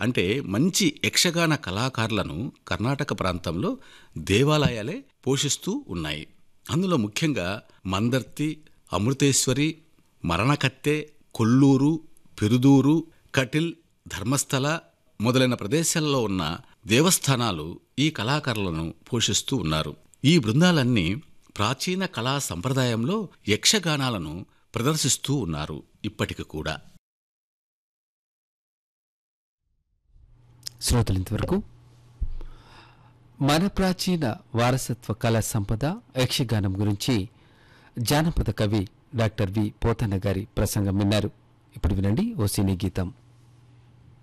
అంటే మంచి యక్షగాన కళాకారులను కర్ణాటక ప్రాంతంలో దేవాలయాలే పోషిస్తూ ఉన్నాయి అందులో ముఖ్యంగా మందర్తి అమృతేశ్వరి మరణకత్తె కొల్లూరు పెరుదూరు కటిల్ ధర్మస్థల మొదలైన ప్రదేశాల్లో ఉన్న దేవస్థానాలు ఈ కళాకారులను పోషిస్తూ ఉన్నారు ఈ బృందాలన్నీ ప్రాచీన కళా సంప్రదాయంలో యక్షగానాలను ప్రదర్శిస్తూ ఉన్నారు ఇప్పటికి కూడా శ్రోతలు ఇంతవరకు మన ప్రాచీన వారసత్వ కళా సంపద యక్షగానం గురించి జానపద కవి డాక్టర్ వి పోతన్న గారి ప్రసంగం విన్నారు ఇప్పుడు వినండి ఓ సినీ గీతం